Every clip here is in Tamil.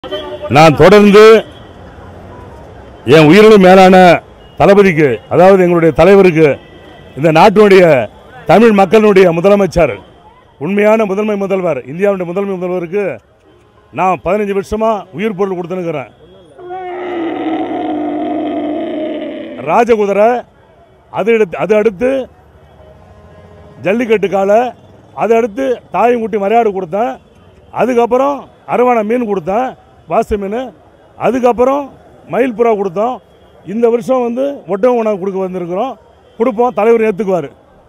நான் தொடர்ந்து என் உயிரினும் மேலான தளபதிக்கு அதாவது எங்களுடைய தலைவருக்கு இந்த நாட்டினுடைய தமிழ் மக்களுடைய முதலமைச்சர் உண்மையான முதன்மை முதல்வர் இந்தியாவுடைய முதன்மை முதல்வருக்கு நான் பதினஞ்சு வருஷமா உயிர் பொருள் கொடுத்துனுக்கிறேன் ராஜகுதிரை அது எடுத்து அது அடுத்து ஜல்லிக்கட்டு காலை அது அடுத்து தாயங்குட்டி மரியாதை கொடுத்தேன் அதுக்கப்புறம் அரவாணை மீன் கொடுத்தேன் வாசு மீன் அதுக்கப்புறம் மயில் புறா கொடுத்தோம் இந்த வருஷம் வந்து ஒட்டகம் உணவு கொடுக்க வந்திருக்கிறோம் கொடுப்போம் தலைவர் ஏற்றுக்குவார்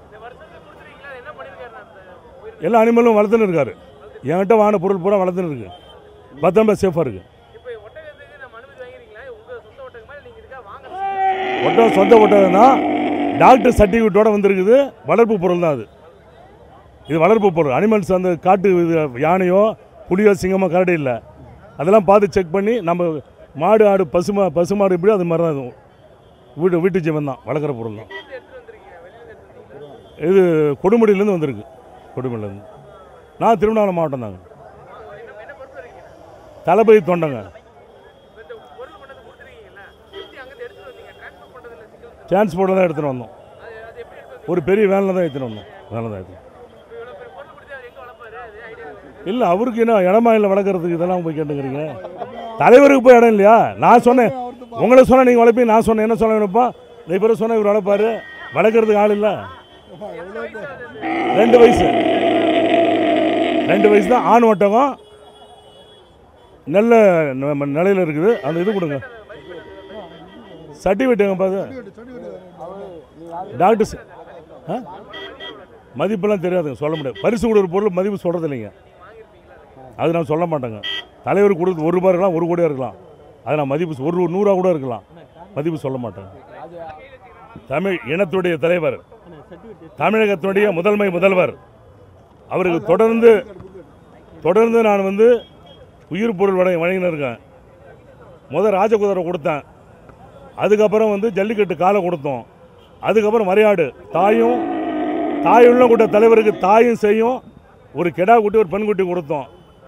எல்லா அனிமலும் வளர்த்துன்னு இருக்காரு என்கிட்ட வாங்கின பொருள் பூரா வளர்த்துன்னு இருக்கு பத்திரமா சேஃபாக இருக்கு இப்போ ஒட்டகத்துக்கு நம்ம அனுமதி வாங்கிருக்கீங்களா உங்க சொந்த ஒட்டகமா இல்ல நீங்க இருக்கா வாங்க ஒட்டகம் சொந்த ஒட்டகம் தான் டாக்டர் சர்டிஃபிகேட்டோட வந்திருக்குது வளர்ப்பு பொருள் தான் அது இது வளர்ப்பு பொருள் அனிமல்ஸ் அந்த காட்டு இது யானையோ புலியோ சிங்கமோ கரடி இல்லை அதெல்லாம் பார்த்து செக் பண்ணி நம்ம மாடு ஆடு பசுமா பசுமாடு எப்படியோ அது மாதிரி தான் இது வீட்டு வீட்டு ஜீவன் தான் வளர்க்குற பொருள் தான் எடுத்து வந்திருக்கீங்க வெளியில இருந்து எடுத்து வந்திருக்கீங்க இது கொடுமுடியிலேருந்து வந்திருக்கு கொடுமுடியிலேருந்து நான் திருவண்ணாமலை மாவட்டம் தாங்க என்ன என்ன பொறுப்பு இருக்கீங்க தளபதி தொண்டங்க இந்த பொருள் கொண்டு வந்து கொடுத்துருக்கீங்கல்ல எப்படி அங்கிருந்து எடுத்து வந்தீங்க டிரான்ஸ்போர்ட் பண்றதுல சிக்கல் டிரான்ஸ்போர்ட்டில் தான் எடுத்துகிட்டு வந்தோம் அது அது எப்படி எடுத்து வந்து ஒரு பெரிய வேனில் தான் எடுத்துகிட்டு வந்தோம் வேனில் தான் எடுத்து இப்போ இவ்வளவு பெரிய பொருள் கொடுத்து அவர் எங்க வளர்ப்பாரு அது ஐடியா இல்லை அவருக்கு என்ன இடமா இல்லை வளர்க்குறதுக்கு இதெல்லாம் போய் கேட்டுக்கிறீங்க தலைவருக்கு போய் இடம் இல்லையா நான் சொன்னேன் உங்களை சொன்ன நீங்கள் வளர்ப்பீங்க நான் சொன்னேன் என்ன சொல்ல வேணுப்பா இந்த பேர் சொன்ன இவர் வளர்ப்பாரு வளர்க்குறதுக்கு ஆள் இல்லை ரெண்டு வயசு ரெண்டு வயசு தான் ஆண் ஒட்டகம் நல்ல ந- நிலையில் இருக்குது அந்த இது கொடுங்க சர்டிஃபிகேட் பார்த்து டாக்டர் ச- ஆ? மதிப்பெல்லாம் தெரியாதுங்க சொல்ல முடியாது பரிசு கொடுக்குற பொருள் மதிப்பு சொல்கிறது இல்லைங்க அது நான் சொல்ல மாட்டேங்க தலைவர் கொடுத்து ஒரு ரூபாய் இருக்கலாம் ஒரு கோடியாக இருக்கலாம் அது நான் மதிப்பு சொ- ஒரு நூறுரூவா கூட இருக்கலாம் மதிப்பு சொல்ல மாட்டேன் தமிழ் இனத்துடைய தலைவர் தமிழகத்தினுடைய முதன்மை முதல்வர் அவருக்கு தொடர்ந்து தொடர்ந்து நான் வந்து உயிர் பொருள் வழங்கி வழங்கின்னு இருக்கேன் முதல் ராஜகுதிரை கொடுத்தேன் அதுக்கப்புறம் வந்து ஜல்லிக்கட்டு காலை கொடுத்தோம் அதுக்கப்புறம் மரியாடு தாயும் தாயுள்ள கூட்ட தலைவருக்கு தாயும் செய்யும் ஒரு கெடா குட்டி ஒரு பெண் குட்டி கொடுத்தோம்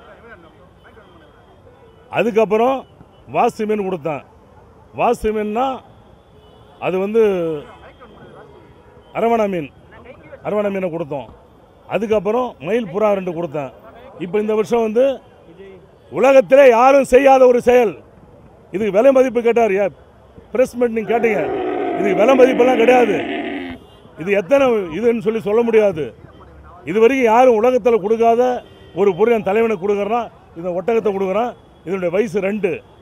அதுக்கப்புறம் வாசு மீன் கொடுத்தேன் வாசு மீன்னா அது வந்து அரவணா மீன் அரவணா மீனை கொடுத்தோம் அதுக்கப்புறம் மயில் புறா ரெண்டு கொடுத்தேன் இப்போ இந்த வருஷம் வந்து உலகத்திலே யாரும் செய்யாத ஒரு செயல் இதுக்கு விலை மதிப்பு கேட்டார் பிரஸ் மீட் நீங்கள் கேட்டீங்க இதுக்கு விலை மதிப்பெல்லாம் கிடையாது இது எத்தனை இதுன்னு சொல்லி சொல்ல முடியாது இது வரைக்கும் யாரும் உலகத்தில் கொடுக்காத ஒரு பொருள் என் தலைவனுக்கு கொடுக்குறேன்னா இந்த ஒட்டகத்தை கொடுக்குறேன் இதனுடைய வயசு ரெண்டு